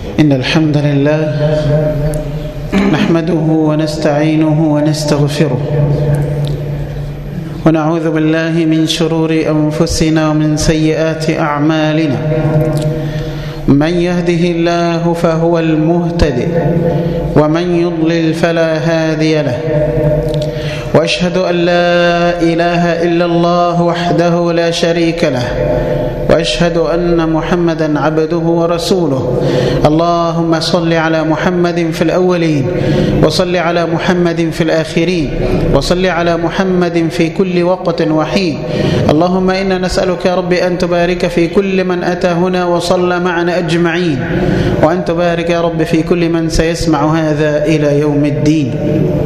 إن الحمد لله نحمده ونستعينه ونستغفره ونعوذ بالله من شرور أنفسنا ومن سيئات أعمالنا من يهده الله فهو المهتدي ومن يضلل فلا هادي له واشهد ان لا اله الا الله وحده لا شريك له واشهد ان محمدا عبده ورسوله اللهم صل على محمد في الاولين وصل على محمد في الاخرين وصل على محمد في كل وقت وحين اللهم انا نسالك يا رب ان تبارك في كل من اتى هنا وصلى معنا اجمعين وان تبارك يا رب في كل من سيسمع هذا الى يوم الدين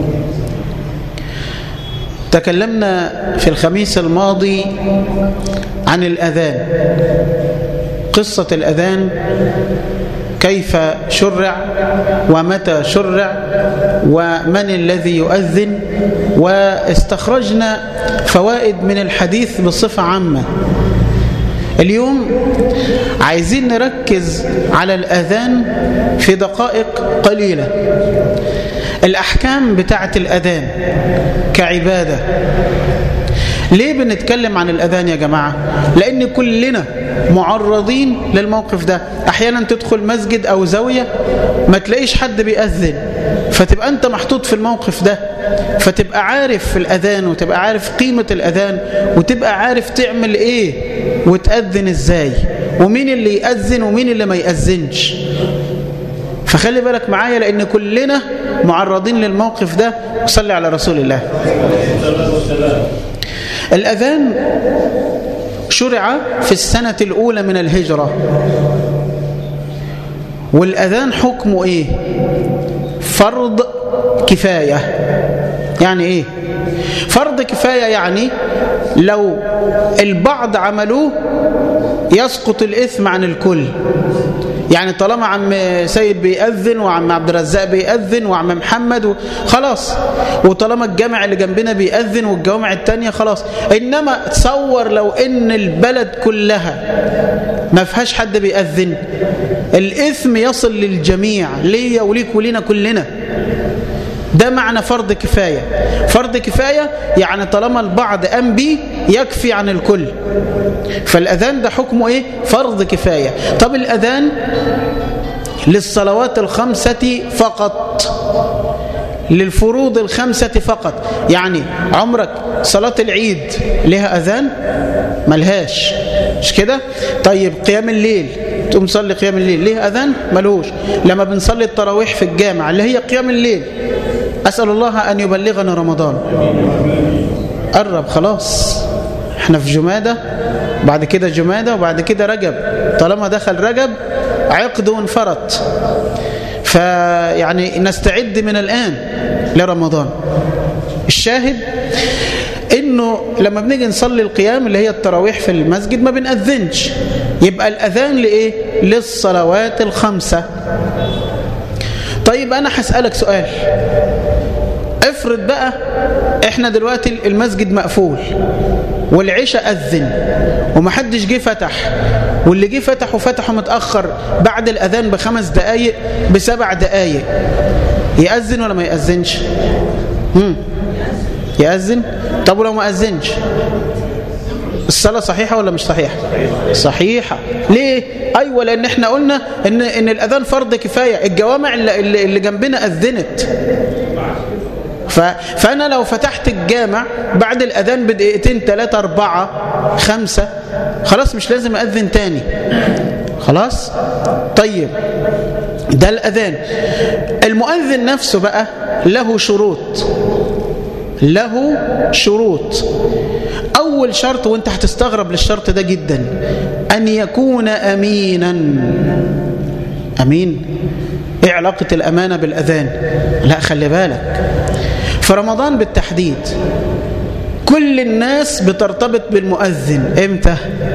تكلمنا في الخميس الماضي عن الأذان قصة الأذان كيف شرع ومتى شرع ومن الذي يؤذن واستخرجنا فوائد من الحديث بصفة عامة اليوم عايزين نركز على الأذان في دقائق قليلة الأحكام بتاعة الأذان كعبادة ليه بنتكلم عن الأذان يا جماعة لأن كلنا معرضين للموقف ده أحيانا تدخل مسجد أو زاوية ما تلاقيش حد بيأذن فتبقى أنت محطوط في الموقف ده فتبقى عارف في الأذان وتبقى عارف قيمة الأذان وتبقى عارف تعمل إيه وتأذن إزاي ومين اللي يأذن ومين اللي ما يأذنش فخلي بالك معايا لأن كلنا معرضين للموقف ده وصلي على رسول الله الأذان شرع في السنة الأولى من الهجرة والأذان حكمه إيه فرض كفاية يعني إيه فرض كفاية يعني لو البعض عملوه يسقط الإثم عن الكل يعني طالما عم سيد بيأذن وعم عبد الرزاق بيأذن وعم محمد خلاص وطالما الجامع اللي جنبنا بيأذن والجوامع التانية خلاص إنما تصور لو إن البلد كلها ما فيهاش حد بيأذن الإثم يصل للجميع ليا وليك ولينا كلنا ده معنى فرض كفاية فرض كفاية يعني طالما البعض قام بيه يكفي عن الكل فالأذان ده حكمه إيه؟ فرض كفاية طب الأذان للصلوات الخمسة فقط للفروض الخمسة فقط يعني عمرك صلاة العيد لها أذان ملهاش مش كده طيب قيام الليل تقوم تصلي قيام الليل ليه أذان ملهوش لما بنصلي التراويح في الجامع اللي هي قيام الليل أسأل الله أن يبلغنا رمضان قرب خلاص احنا في جمادة بعد كده جمادة وبعد كده رجب طالما دخل رجب عقد وانفرط فيعني نستعد من الآن لرمضان الشاهد انه لما بنيجي نصلي القيام اللي هي التراويح في المسجد ما بنأذنش يبقى الأذان لإيه للصلوات الخمسة طيب أنا هسألك سؤال افرض بقى احنا دلوقتي المسجد مقفول والعشاء أذن ومحدش جه فتح واللي جه فتح وفتحه متأخر بعد الأذان بخمس دقايق بسبع دقايق يأذن ولا ما يأذنش هم. يأذن طب ولو ما أذنش الصلاة صحيحة ولا مش صحيحة صحيحة ليه أيوة لأن احنا قلنا إن, إن الأذان فرض كفاية الجوامع اللي, اللي جنبنا أذنت ف... فأنا لو فتحت الجامع بعد الأذان بدقيقتين ثلاثة أربعة خمسة خلاص مش لازم أذن تاني خلاص طيب ده الأذان المؤذن نفسه بقى له شروط له شروط أول شرط وانت هتستغرب للشرط ده جدا أن يكون أمينا أمين إيه علاقة الأمانة بالأذان لا خلي بالك في رمضان بالتحديد كل الناس بترتبط بالمؤذن امتى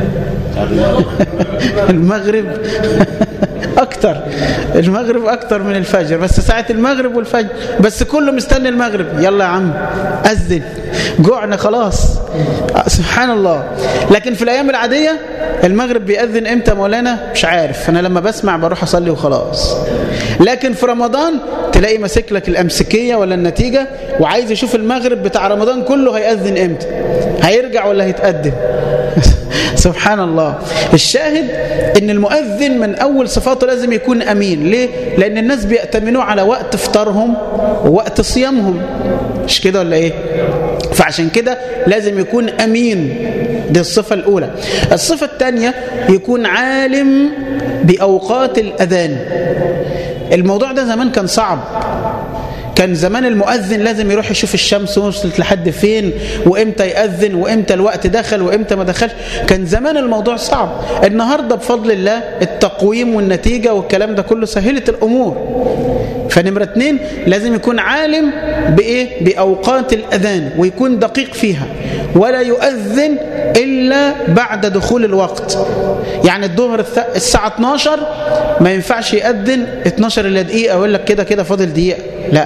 المغرب اكتر المغرب اكتر من الفجر بس ساعة المغرب والفجر بس كله مستني المغرب يلا يا عم اذن جوعنا خلاص سبحان الله لكن في الأيام العادية المغرب بيأذن إمتى مولانا مش عارف أنا لما بسمع بروح أصلي وخلاص لكن في رمضان تلاقي ماسك لك الأمسكية ولا النتيجة وعايز يشوف المغرب بتاع رمضان كله هيأذن إمتى هيرجع ولا هيتقدم سبحان الله الشاهد ان المؤذن من اول صفاته لازم يكون امين ليه لان الناس بيأتمنوا على وقت فطارهم ووقت صيامهم مش كده ولا ايه فعشان كده لازم يكون امين دي الصفة الاولى الصفة الثانية يكون عالم باوقات الاذان الموضوع ده زمان كان صعب كان زمان المؤذن لازم يروح يشوف الشمس وصلت لحد فين وامتى يأذن وامتى الوقت دخل وامتى ما دخلش كان زمان الموضوع صعب النهاردة بفضل الله التقويم والنتيجة والكلام ده كله سهلت الأمور فنمرة اتنين لازم يكون عالم بإيه؟ بأوقات الأذان ويكون دقيق فيها ولا يؤذن إلا بعد دخول الوقت يعني الظهر الساعة 12 ما ينفعش يأذن 12 إلا دقيقة أقول لك كده كده فاضل دقيقة لا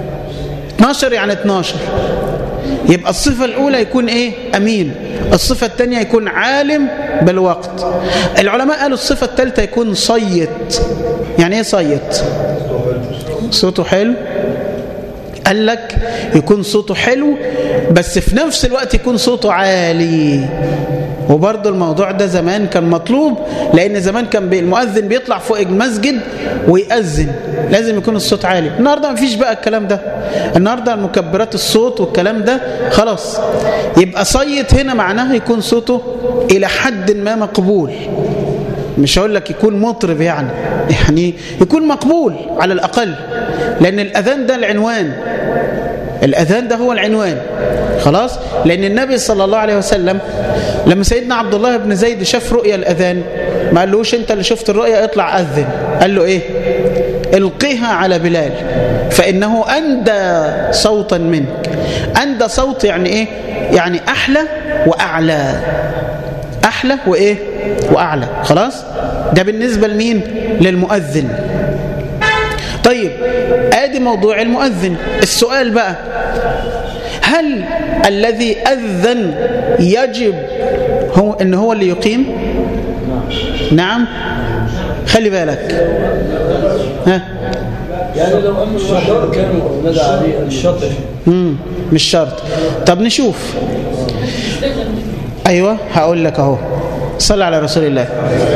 12 يعني 12 يبقى الصفة الأولى يكون إيه أمين الصفة الثانية يكون عالم بالوقت العلماء قالوا الصفة الثالثة يكون صيت يعني إيه صيت صوته حلو قال لك يكون صوته حلو بس في نفس الوقت يكون صوته عالي وبرضه الموضوع ده زمان كان مطلوب لأن زمان كان المؤذن بيطلع فوق المسجد ويأذن لازم يكون الصوت عالي النهاردة ما فيش بقى الكلام ده النهاردة المكبرات الصوت والكلام ده خلاص يبقى صيت هنا معناها يكون صوته إلى حد ما مقبول مش هقول لك يكون مطرب يعني يعني يكون مقبول على الأقل لأن الأذان ده العنوان الأذان ده هو العنوان خلاص لأن النبي صلى الله عليه وسلم لما سيدنا عبد الله بن زيد شاف رؤيا الأذان ما قالوش أنت اللي شفت الرؤيا اطلع أذن قال له إيه القيها على بلال فإنه أندى صوتا منك أندى صوت يعني إيه يعني أحلى وأعلى أحلى وإيه وأعلى خلاص ده بالنسبة لمين للمؤذن طيب ادي موضوع المؤذن السؤال بقى هل الذي أذن يجب هو ان هو اللي يقيم نعم خلي بالك ها يعني لو أمر الشرط كان ندى عليه الشرط مم. مش شرط طب نشوف ايوه هقول لك اهو صلى على رسول الله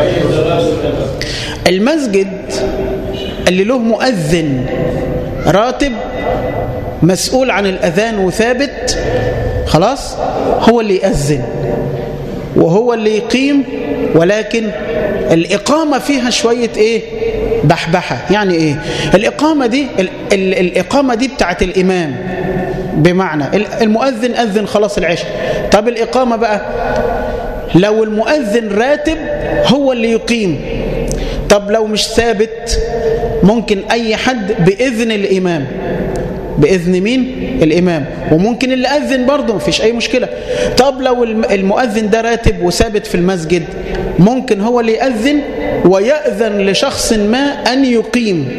المسجد اللي له مؤذن راتب مسؤول عن الأذان وثابت خلاص هو اللي يأذن وهو اللي يقيم ولكن الإقامة فيها شوية إيه بحبحة يعني إيه الإقامة دي ال ال الإقامة دي بتاعت الإمام بمعنى المؤذن أذن خلاص العشاء طب الإقامة بقى لو المؤذن راتب هو اللي يقيم طب لو مش ثابت ممكن أي حد بإذن الإمام بإذن مين؟ الإمام وممكن اللي أذن برضه مفيش أي مشكلة طب لو المؤذن ده راتب وثابت في المسجد ممكن هو اللي يأذن ويأذن لشخص ما أن يقيم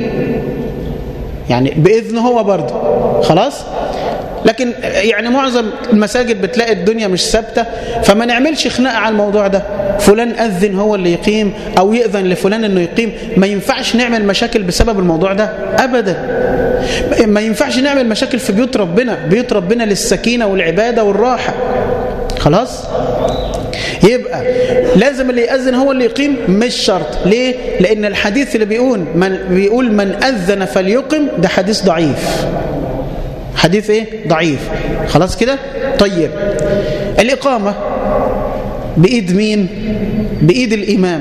يعني بإذن هو برضه خلاص؟ لكن يعني معظم المساجد بتلاقي الدنيا مش ثابته فما نعملش خناقه على الموضوع ده فلان أذن هو اللي يقيم أو يأذن لفلان أنه يقيم ما ينفعش نعمل مشاكل بسبب الموضوع ده أبدا ما ينفعش نعمل مشاكل في بيوت ربنا بيوت ربنا للسكينة والعبادة والراحة خلاص يبقى لازم اللي يأذن هو اللي يقيم مش شرط ليه لأن الحديث اللي بيقول من, بيقول من أذن فليقم ده حديث ضعيف حديث ايه ضعيف خلاص كده طيب الإقامة بإيد مين بإيد الإمام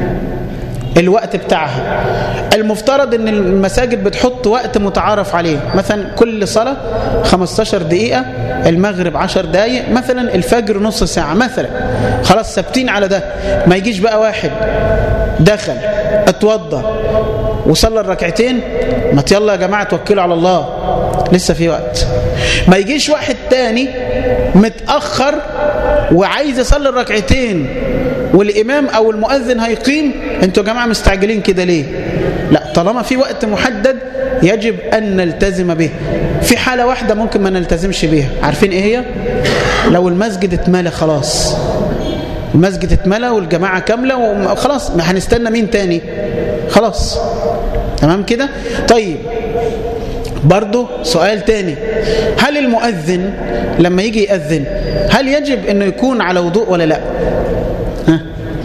الوقت بتاعها المفترض ان المساجد بتحط وقت متعارف عليه مثلا كل صلاة 15 دقيقة المغرب 10 دقايق مثلا الفجر نص ساعة مثلا خلاص ثابتين على ده ما يجيش بقى واحد دخل اتوضى وصلى الركعتين ما يلا يا جماعة توكلوا على الله لسه في وقت ما يجيش واحد تاني متأخر وعايز يصلي الركعتين والإمام أو المؤذن هيقيم انتوا يا جماعة مستعجلين كده ليه لا طالما في وقت محدد يجب أن نلتزم به في حالة واحدة ممكن ما نلتزمش بيها عارفين إيه هي؟ لو المسجد اتملى خلاص المسجد اتملى والجماعة كاملة وخلاص ما هنستنى مين تاني خلاص تمام كده طيب برضو سؤال تاني هل المؤذن لما يجي يأذن هل يجب انه يكون على وضوء ولا لا ها؟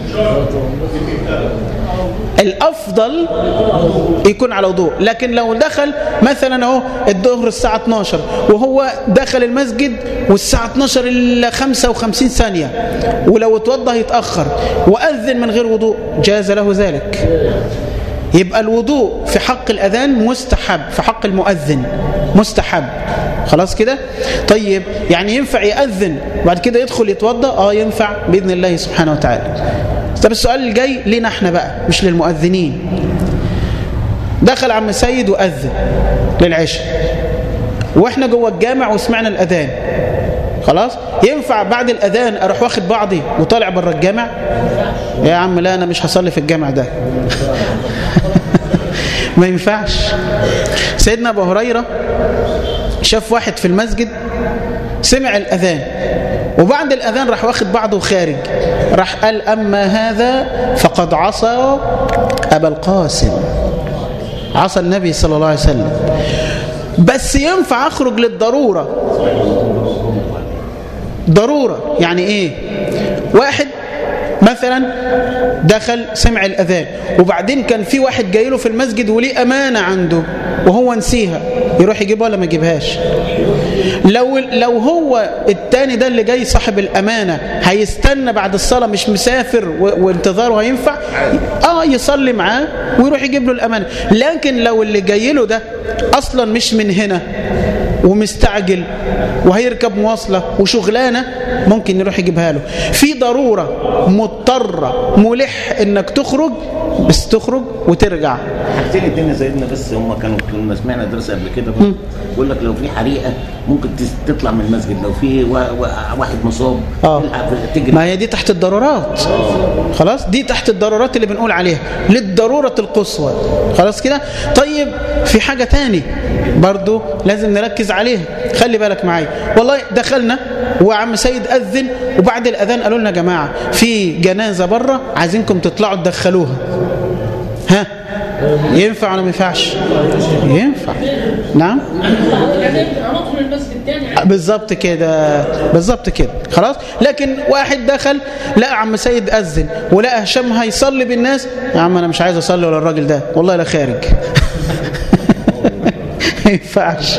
الافضل يكون على وضوء لكن لو دخل مثلا اهو الظهر الساعه 12 وهو دخل المسجد والساعه 12 الا 55 ثانيه ولو اتوضى يتاخر واذن من غير وضوء جاز له ذلك يبقى الوضوء في حق الأذان مستحب في حق المؤذن مستحب خلاص كده طيب يعني ينفع يأذن وبعد كده يدخل يتوضى اه ينفع بإذن الله سبحانه وتعالى طب السؤال الجاي لنا احنا بقى مش للمؤذنين دخل عم سيد وأذن للعشاء واحنا جوه الجامع وسمعنا الأذان خلاص ينفع بعد الأذان أروح واخد بعضي وطالع بره الجامع يا عم لا أنا مش هصلي في الجامع ده ما ينفعش سيدنا أبو هريرة شاف واحد في المسجد سمع الأذان وبعد الأذان راح واخد بعضه خارج راح قال أما هذا فقد عصى أبا القاسم عصى النبي صلى الله عليه وسلم بس ينفع أخرج للضرورة ضرورة يعني إيه واحد مثلا دخل سمع الأذان وبعدين كان في واحد جاي له في المسجد وليه أمانة عنده وهو نسيها يروح يجيبها ولا ما يجيبهاش لو لو هو التاني ده اللي جاي صاحب الأمانة هيستنى بعد الصلاة مش مسافر وانتظاره هينفع اه يصلي معاه ويروح يجيب له الأمانة لكن لو اللي جاي له ده أصلا مش من هنا ومستعجل وهيركب مواصلة وشغلانة ممكن يروح يجيبها له في ضرورة مضطرة ملح انك تخرج بس تخرج وترجع حاجتين الدنيا سيدنا بس هم كانوا كنا سمعنا درس قبل كده بيقول لك لو في حريقه ممكن تطلع من المسجد لو في واحد مصاب اه ما هي دي تحت الضرورات خلاص دي تحت الضرورات اللي بنقول عليها للضروره القصوى خلاص كده طيب في حاجه تاني برضو لازم نركز عليها خلي بالك معايا والله دخلنا وعم سيد أذن وبعد الأذان قالوا لنا يا جماعة في جنازة بره عايزينكم تطلعوا تدخلوها ها ينفع ولا ما ينفعش ينفع نعم بالظبط كده بالظبط كده خلاص لكن واحد دخل لقى عم سيد أذن ولقى هشام هيصلي بالناس يا عم أنا مش عايز أصلي ولا الراجل ده والله لا خارج ما ينفعش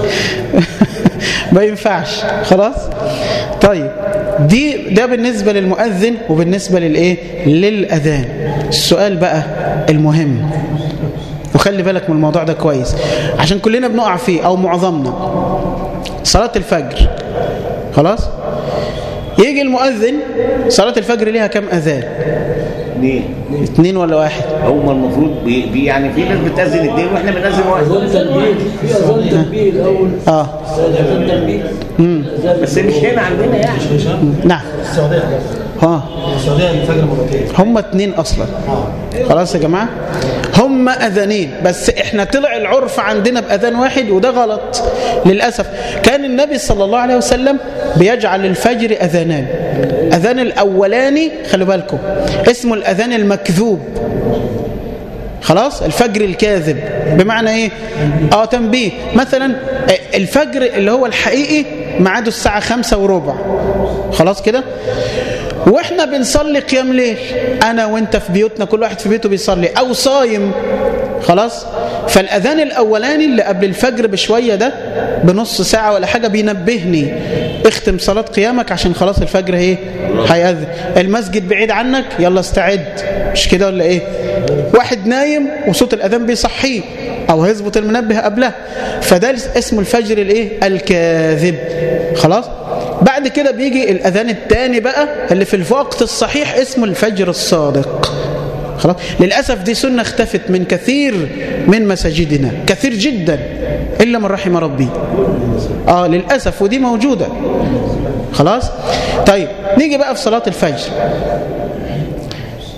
ما ينفعش خلاص طيب دي ده بالنسبة للمؤذن وبالنسبة للإيه للأذان السؤال بقى المهم وخلي بالك من الموضوع ده كويس عشان كلنا بنقع فيه أو معظمنا صلاة الفجر خلاص يجي المؤذن صلاة الفجر ليها كم أذان اثنين اثنين ولا واحد هم المفروض بي بي يعني في ناس بتأذن اثنين واحنا بنأذن واحد أذان تنبيه في أذان تنبيه الأول اه أذان تنبيه بس مش هنا عندنا يعني نعم السعودية ها السعودية الفجر مرتين هم اتنين اصلا خلاص يا جماعة هم اذانين بس احنا طلع العرف عندنا باذان واحد وده غلط للأسف كان النبي صلى الله عليه وسلم بيجعل الفجر اذانان اذان الاولاني خلوا بالكم اسمه الاذان المكذوب خلاص الفجر الكاذب بمعنى ايه اه تنبيه مثلا الفجر اللي هو الحقيقي ميعاده الساعة خمسة وربع خلاص كده واحنا بنصلي قيام ليل انا وانت في بيوتنا كل واحد في بيته بيصلي او صايم خلاص فالاذان الاولاني اللي قبل الفجر بشويه ده بنص ساعه ولا حاجه بينبهني اختم صلاه قيامك عشان خلاص الفجر ايه هيأذن المسجد بعيد عنك يلا استعد مش كده ولا ايه واحد نايم وصوت الاذان بيصحيه او هيظبط المنبه قبلها فده اسمه الفجر الايه الكاذب خلاص بعد كده بيجي الاذان الثاني بقى اللي في الوقت الصحيح اسمه الفجر الصادق خلاص للاسف دي سنه اختفت من كثير من مساجدنا كثير جدا الا من رحم ربي اه للاسف ودي موجوده خلاص طيب نيجي بقى في صلاه الفجر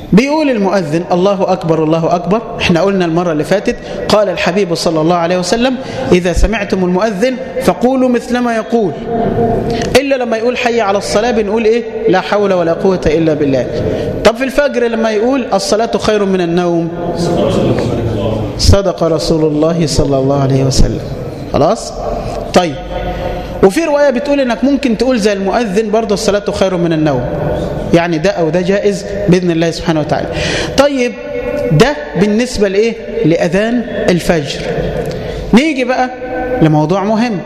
بيقول المؤذن الله أكبر الله أكبر احنا قلنا المرة اللي فاتت قال الحبيب صلى الله عليه وسلم إذا سمعتم المؤذن فقولوا مثل ما يقول إلا لما يقول حي على الصلاة بنقول إيه لا حول ولا قوة إلا بالله طب في الفجر لما يقول الصلاة خير من النوم صدق رسول الله صلى الله عليه وسلم خلاص طيب وفي رواية بتقول انك ممكن تقول زي المؤذن برضه الصلاة خير من النوم يعني ده او ده جائز بإذن الله سبحانه وتعالى طيب ده بالنسبة لإيه لأذان الفجر نيجي بقى لموضوع مهم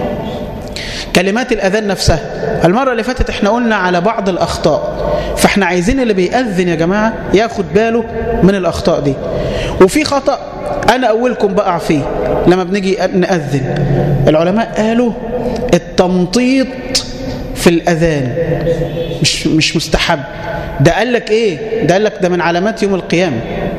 كلمات الأذان نفسها المرة اللي فاتت احنا قلنا على بعض الأخطاء فاحنا عايزين اللي بيأذن يا جماعة ياخد باله من الأخطاء دي وفي خطأ أنا أولكم بقع فيه لما بنيجي نأذن العلماء قالوا التمطيط في الأذان مش, مش مستحب ده قال لك إيه ده قال لك ده من علامات يوم القيامة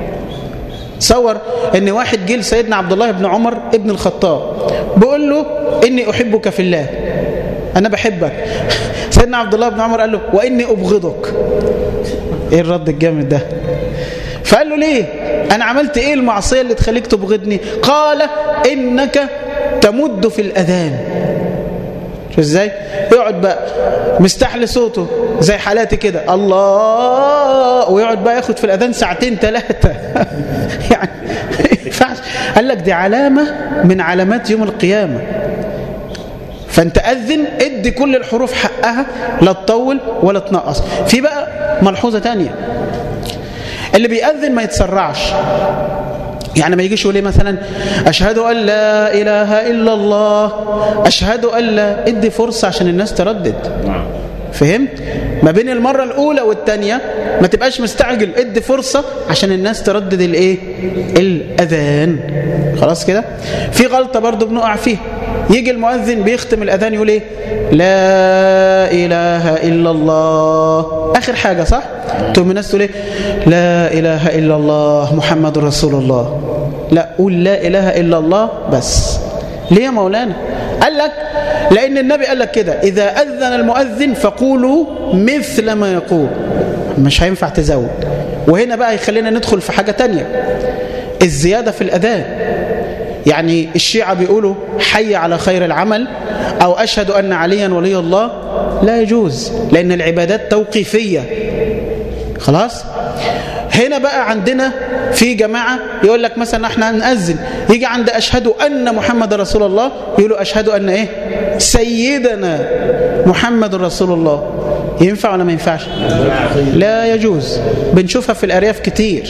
تصور ان واحد جه لسيدنا عبد الله بن عمر ابن الخطاب بيقول له اني احبك في الله انا بحبك سيدنا عبد الله بن عمر قال له واني ابغضك ايه الرد الجامد ده فقال له ليه انا عملت ايه المعصيه اللي تخليك تبغضني قال انك تمد في الاذان شو ازاي يقعد بقى مستحل صوته زي حالاتي كده الله ويقعد بقى ياخد في الاذان ساعتين ثلاثه يعني ينفعش قال لك دي علامه من علامات يوم القيامه فانت اذن ادي كل الحروف حقها لا تطول ولا تنقص في بقى ملحوظه تانية اللي بيأذن ما يتسرعش يعني ما يجيش يقول ايه مثلا اشهد ان لا اله الا الله اشهد ان لا ادي فرصه عشان الناس تردد فهمت ما بين المره الاولى والثانيه ما تبقاش مستعجل ادي فرصه عشان الناس تردد الايه الاذان خلاص كده في غلطه برضو بنقع فيها يجي المؤذن بيختم الاذان يقول ايه لا اله الا الله اخر حاجه صح تقوم الناس تقول ايه لا اله الا الله محمد رسول الله لا قول لا اله الا الله بس ليه يا مولانا قال لك لان النبي قال لك كده اذا اذن المؤذن فقولوا مثل ما يقول مش هينفع تزود وهنا بقى يخلينا ندخل في حاجه تانية الزياده في الاذان يعني الشيعة بيقولوا حي على خير العمل أو أشهد أن عليا ولي الله لا يجوز لأن العبادات توقيفية خلاص هنا بقى عندنا في جماعة يقول لك مثلا احنا هنأذن يجي عند أشهد أن محمد رسول الله يقولوا أشهد أن إيه سيدنا محمد رسول الله ينفع ولا ما ينفعش لا يجوز بنشوفها في الأرياف كتير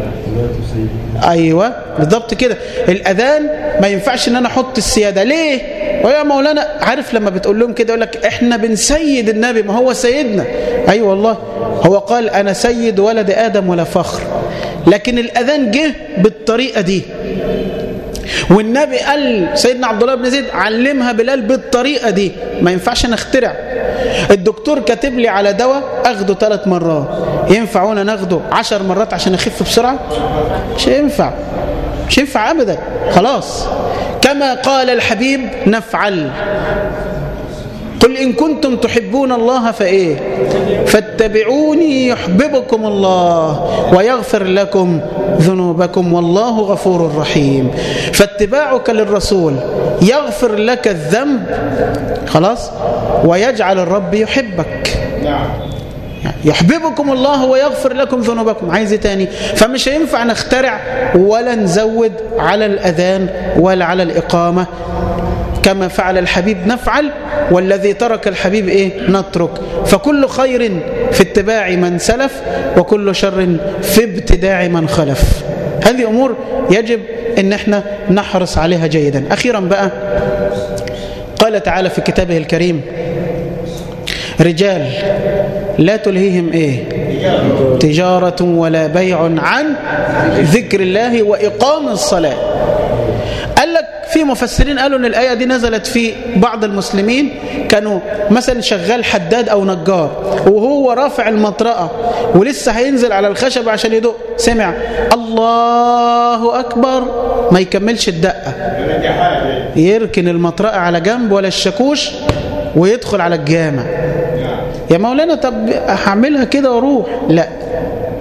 ايوه بالضبط كده الاذان ما ينفعش ان انا احط السياده ليه ويا مولانا عارف لما بتقول لهم كده يقول لك احنا بنسيد النبي ما هو سيدنا اي أيوة والله هو قال انا سيد ولد ادم ولا فخر لكن الاذان جه بالطريقه دي والنبي قال سيدنا عبد الله بن زيد علمها بلال بالطريقه دي ما ينفعش نخترع الدكتور كاتب لي على دواء اخده ثلاث مرات ينفعونا ناخده عشر مرات عشان اخف بسرعه مش ينفع مش ينفع ابدا خلاص كما قال الحبيب نفعل قل إن كنتم تحبون الله فإيه فاتبعوني يحببكم الله ويغفر لكم ذنوبكم والله غفور رحيم فاتباعك للرسول يغفر لك الذنب خلاص ويجعل الرب يحبك يحببكم الله ويغفر لكم ذنوبكم عايز تاني فمش هينفع نخترع ولا نزود على الأذان ولا على الإقامة كما فعل الحبيب نفعل والذي ترك الحبيب إيه نترك فكل خير في اتباع من سلف وكل شر في ابتداع من خلف هذه أمور يجب أن احنا نحرص عليها جيدا أخيرا بقى قال تعالى في كتابه الكريم رجال لا تلهيهم ايه تجارة ولا بيع عن ذكر الله وإقام الصلاة قال لك في مفسرين قالوا ان الآية دي نزلت في بعض المسلمين كانوا مثلا شغال حداد أو نجار وهو رافع المطرقة ولسه هينزل على الخشب عشان يدق سمع الله أكبر ما يكملش الدقة يركن المطرقة على جنب ولا الشاكوش ويدخل على الجامع يا مولانا طب هعملها كده واروح لا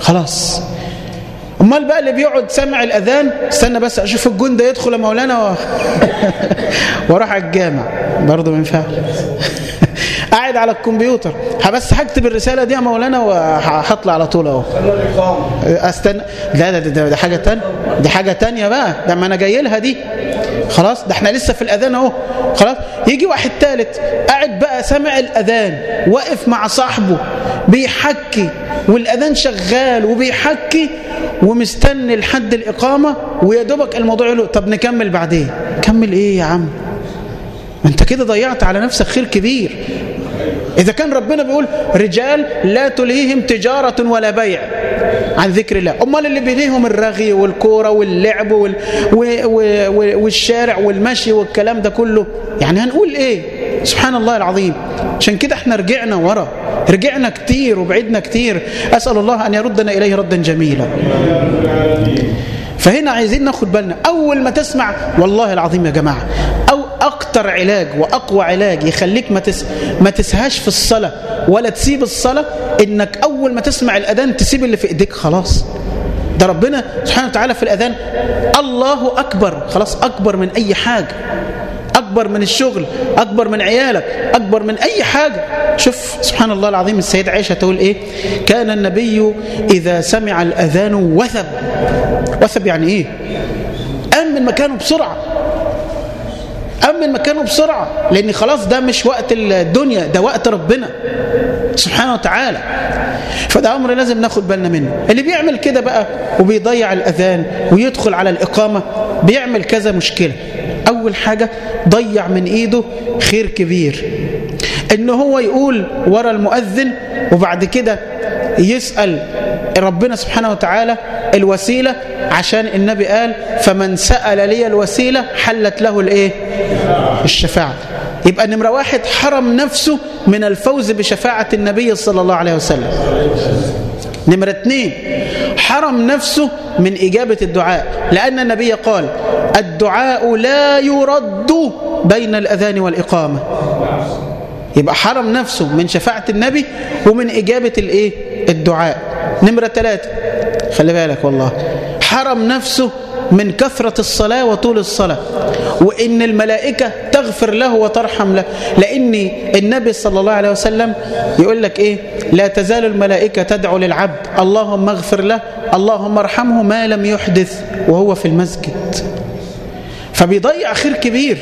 خلاص امال بقى اللي بيقعد سامع الاذان استنى بس اشوف الجون ده يدخل يا مولانا و... واروح على الجامع برضه ما ينفعش قاعد على الكمبيوتر بس هكتب الرساله دي يا مولانا وهطلع على طول اهو استنى لا ده, ده, ده حاجه تانية دي حاجه تانية بقى ده ما انا جاي لها دي خلاص ده احنا لسه في الاذان اهو خلاص يجي واحد ثالث قاعد بقى سامع الاذان واقف مع صاحبه بيحكي والاذان شغال وبيحكي ومستني لحد الاقامه ويا دوبك الموضوع له طب نكمل بعدين كمل ايه يا عم ما انت كده ضيعت على نفسك خير كبير إذا كان ربنا بيقول رجال لا تلهيهم تجارة ولا بيع عن ذكر الله أمال اللي بيليهم الرغي والكورة واللعب وال... و... و... والشارع والمشي والكلام ده كله يعني هنقول إيه سبحان الله العظيم عشان كده احنا رجعنا ورا رجعنا كتير وبعدنا كتير أسأل الله أن يردنا إليه ردا جميلا فهنا عايزين ناخد بالنا أول ما تسمع والله العظيم يا جماعة أو أكتر علاج وأقوى علاج يخليك ما, تس ما تسهاش في الصلاة ولا تسيب الصلاة إنك أول ما تسمع الأذان تسيب اللي في إيديك خلاص ده ربنا سبحانه وتعالى في الأذان الله أكبر خلاص أكبر من أي حاجة أكبر من الشغل أكبر من عيالك أكبر من أي حاجة شوف سبحان الله العظيم السيدة عائشة تقول إيه كان النبي إذا سمع الأذان وثب وثب يعني إيه قام من مكانه بسرعة قام من مكانه بسرعة لأن خلاص ده مش وقت الدنيا ده وقت ربنا سبحانه وتعالى فده أمر لازم ناخد بالنا منه اللي بيعمل كده بقى وبيضيع الأذان ويدخل على الإقامة بيعمل كذا مشكلة أول حاجة ضيع من إيده خير كبير إن هو يقول ورا المؤذن وبعد كده يسأل ربنا سبحانه وتعالى الوسيلة عشان النبي قال فمن سأل لي الوسيلة حلت له الايه الشفاعة يبقى نمرة واحد حرم نفسه من الفوز بشفاعة النبي صلى الله عليه وسلم نمرة اثنين حرم نفسه من إجابة الدعاء لأن النبي قال الدعاء لا يرد بين الأذان والإقامة يبقى حرم نفسه من شفاعة النبي ومن إجابة الإيه؟ الدعاء نمرة ثلاثة خلي بالك والله حرم نفسه من كثرة الصلاة وطول الصلاة وإن الملائكة تغفر له وترحم له لأن النبي صلى الله عليه وسلم يقول لك إيه لا تزال الملائكة تدعو للعبد اللهم اغفر له اللهم ارحمه ما لم يحدث وهو في المسجد فبيضيع خير كبير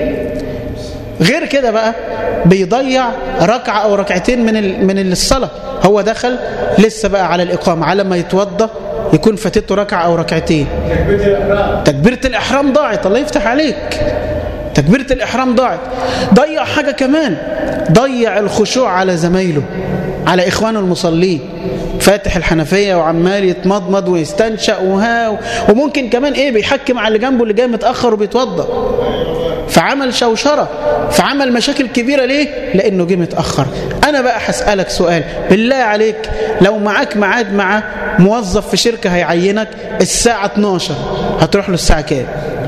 غير كده بقى بيضيع ركعة أو ركعتين من من الصلاة هو دخل لسه بقى على الإقامة على ما يتوضى يكون فاتته ركعة أو ركعتين تكبيرة الإحرام ضاعت الله يفتح عليك تكبيرة الإحرام ضاعت ضيع حاجة كمان ضيع الخشوع على زمايله على إخوانه المصلين فاتح الحنفية وعمال يتمضمض ويستنشق وها وممكن كمان إيه بيحكم على اللي جنبه اللي جاي متأخر وبيتوضى فعمل شوشرة فعمل مشاكل كبيرة ليه؟ لأنه جه متأخر أنا بقى هسألك سؤال بالله عليك لو معاك ميعاد مع موظف في شركة هيعينك الساعة 12 هتروح له الساعة كام؟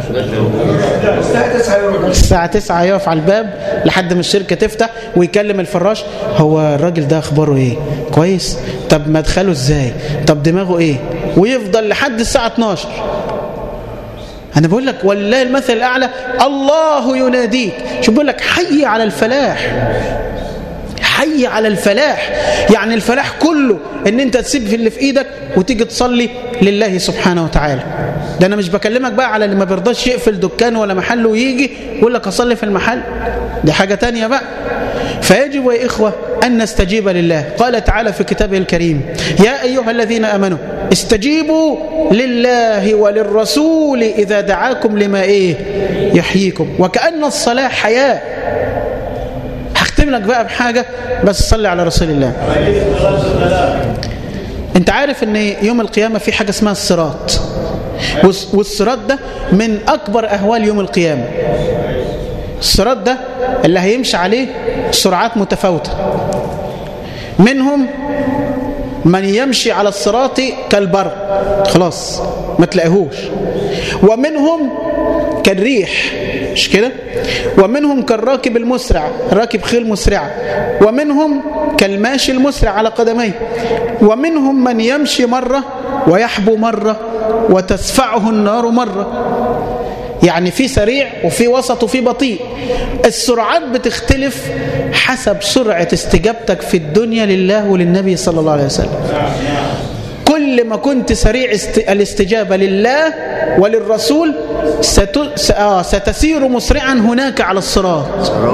الساعة 9 يقف على الباب لحد ما الشركة تفتح ويكلم الفراش هو الراجل ده أخباره إيه؟ كويس؟ طب مدخله إزاي؟ طب دماغه إيه؟ ويفضل لحد الساعة 12 أنا بقول لك والله المثل الأعلى الله يناديك شو بقول لك حي على الفلاح حي على الفلاح يعني الفلاح كله ان انت تسيب في اللي في ايدك وتيجي تصلي لله سبحانه وتعالى ده انا مش بكلمك بقى على اللي ما بيرضاش يقفل دكانه ولا محله ويجي يقول لك اصلي في المحل دي حاجة تانية بقى فيجب يا إخوة أن نستجيب لله قال تعالى في كتابه الكريم يا أيها الذين أمنوا استجيبوا لله وللرسول إذا دعاكم لما إيه يحييكم وكأن الصلاة حياة هختم لك بقى بحاجة بس صلي على رسول الله انت عارف ان يوم القيامة في حاجة اسمها الصراط والصراط ده من أكبر أهوال يوم القيامة الصراط ده اللي هيمشي عليه سرعات متفاوتة منهم من يمشي على الصراط كالبرق خلاص ما تلاقيهوش ومنهم كالريح مش كده ومنهم كالراكب المسرع راكب خيل مسرعة ومنهم كالماشي المسرع على قدميه ومنهم من يمشي مرة ويحبو مرة وتسفعه النار مرة يعني في سريع وفي وسط وفي بطيء السرعات بتختلف حسب سرعة استجابتك في الدنيا لله وللنبي صلى الله عليه وسلم كل ما كنت سريع است... الاستجابة لله وللرسول ست... س... آه ستسير مسرعا هناك على الصراط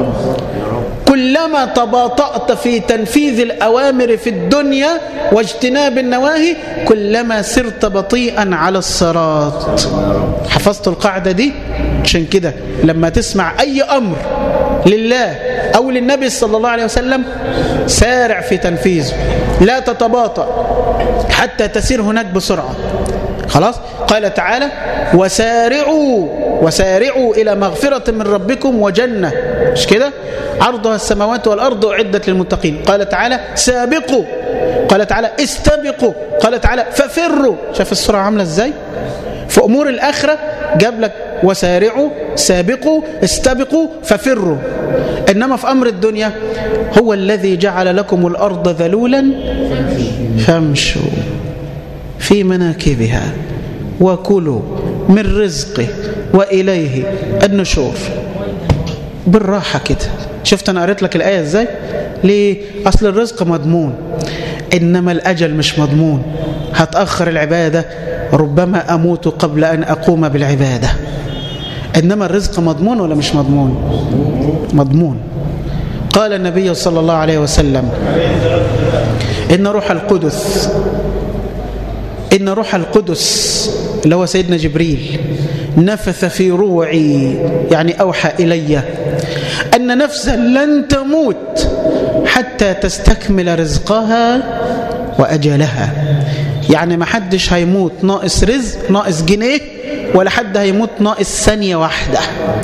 كلما تباطأت في تنفيذ الأوامر في الدنيا واجتناب النواهي كلما سرت بطيئا على الصراط حفظت القاعدة دي عشان كده لما تسمع أي أمر لله أو للنبي صلى الله عليه وسلم سارع في تنفيذه لا تتباطأ حتى تسير هناك بسرعة خلاص قال تعالى وسارعوا وسارعوا إلى مغفرة من ربكم وجنة مش كده عرضها السماوات والأرض أعدت للمتقين قال تعالى سابقوا قال تعالى استبقوا قال تعالى ففروا شاف السرعة عاملة ازاي في أمور الآخرة جاب لك وسارعوا سابقوا استبقوا ففروا إنما في أمر الدنيا هو الذي جعل لكم الأرض ذلولا فامشوا في مناكبها وكلوا من رزقه وإليه النشور بالراحة كده شفت أنا قريت لك الآية إزاي ليه أصل الرزق مضمون إنما الأجل مش مضمون هتأخر العبادة ربما أموت قبل أن أقوم بالعبادة إنما الرزق مضمون ولا مش مضمون مضمون قال النبي صلى الله عليه وسلم إن روح القدس إن روح القدس اللي هو سيدنا جبريل نفث في روعي يعني أوحى إلي أن نفسا لن تموت حتى تستكمل رزقها وأجلها يعني ما حدش هيموت ناقص رزق ناقص جنيه ولا حد هيموت ناقص ثانية واحدة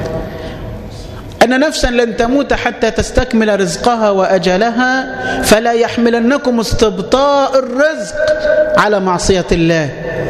أن نفسا لن تموت حتى تستكمل رزقها وأجلها فلا يحملنكم استبطاء الرزق على معصية الله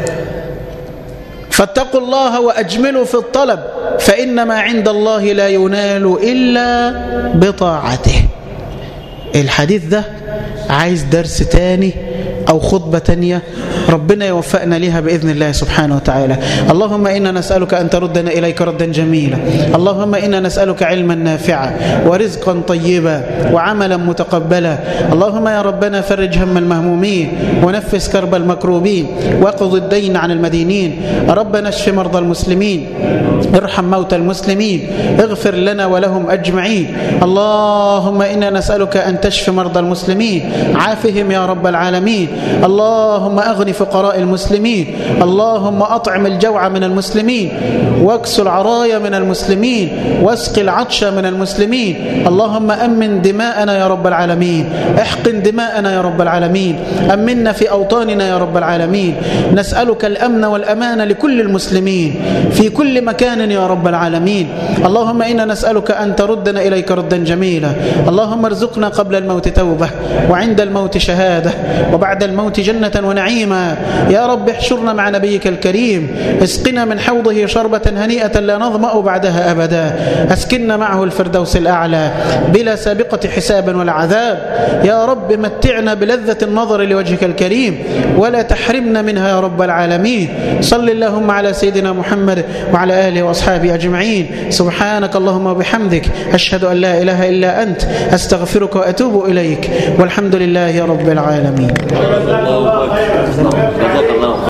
فاتقوا الله وأجملوا في الطلب فإن ما عند الله لا ينال إلا بطاعته الحديث ده عايز درس تاني أو خطبة تانية ربنا يوفقنا لها بإذن الله سبحانه وتعالى اللهم إنا نسألك أن تردنا إليك ردا جميلا اللهم إنا نسألك علما نافعا ورزقا طيبا وعملا متقبلا اللهم يا ربنا فرج هم المهمومين ونفس كرب المكروبين واقض الدين عن المدينين ربنا اشف مرضى المسلمين ارحم موتى المسلمين اغفر لنا ولهم أجمعين اللهم إنا نسألك أن تشفي مرضى المسلمين عافهم يا رب العالمين اللهم أغني فقراء المسلمين اللهم أطعم الجوع من المسلمين واكس العرايا من المسلمين واسق العطش من المسلمين اللهم أمن دماءنا يا رب العالمين احقن دماءنا يا رب العالمين أمنا في أوطاننا يا رب العالمين نسألك الأمن والأمان لكل المسلمين في كل مكان يا رب العالمين اللهم إنا نسألك أن تردنا إليك ردا جميلا اللهم ارزقنا قبل الموت توبة وعند الموت شهادة وبعد الموت جنة ونعيما يا رب احشرنا مع نبيك الكريم اسقنا من حوضه شربة هنيئة لا نظمأ بعدها أبدا أسكننا معه الفردوس الأعلى بلا سابقة حساب ولا عذاب يا رب متعنا بلذة النظر لوجهك الكريم ولا تحرمنا منها يا رب العالمين صل اللهم على سيدنا محمد وعلى آله وأصحابه أجمعين سبحانك اللهم وبحمدك أشهد أن لا إله إلا أنت أستغفرك وأتوب إليك والحمد لله رب العالمين الله أكبر. جزاك الله